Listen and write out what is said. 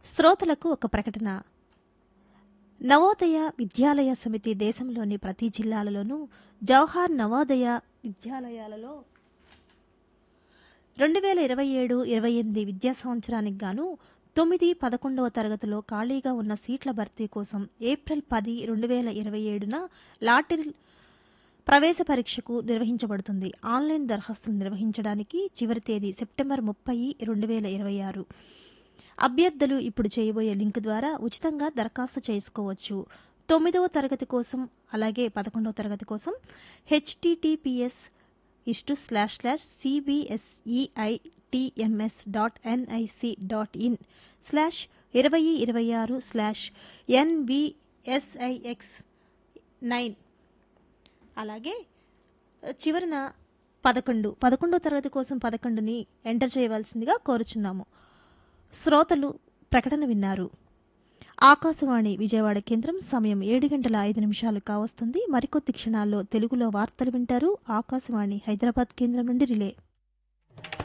శ్రోతలకు ఒక ప్రకటన నవోదయ విద్యాలయ సమితి దేశంలోని ప్రతి జిల్లాలలోనూ జవహర్ నవోదయ విద్యాలయాలలో రెండు వేల ఇరవై ఏడు ఇరవై ఎనిమిది విద్యా సంవత్సరానికి గాను తొమ్మిది పదకొండవ తరగతిలో ఖాళీగా ఉన్న సీట్ల భర్తీ కోసం ఏప్రిల్ పది రెండు వేల ఇరవై ఏడున లాటరీ ప్రవేశ పరీక్షకు నిర్వహించబడుతుంది ఆన్లైన్ దరఖాస్తులు నిర్వహించడానికి చివరి తేదీ సెప్టెంబర్ ముప్పై రెండు వేల ఇరవై ఆరు అభ్యర్థులు ఇప్పుడు చేయబోయే లింక్ ద్వారా ఉచితంగా దరఖాస్తు చేసుకోవచ్చు తొమ్మిదవ తరగతి కోసం అలాగే పదకొండవ తరగతి కోసం హెచ్టిటిపిఎస్ ఇస్టు slash slash CBSEITMS dot NIC dot in slash ఇరవై ఇరవై ఆరు స్లాష్ ఎన్విఎస్ఐఎక్స్ నైన్ అలాగే చివరన పదకొండు పదకొండో తరగతి కోసం పదకొండుని ఎంటర్ చేయవలసిందిగా కోరుచున్నాము శ్రోతలు ప్రకటన విన్నారు ఆకాశవాణి విజయవాడ కేంద్రం సమయం ఏడు గంటల ఐదు నిమిషాలు కావస్తుంది మరికొద్ది క్షణాల్లో తెలుగులో వార్తలు వింటారు ఆకాశవాణి హైదరాబాద్ కేంద్రం నుండి రిలే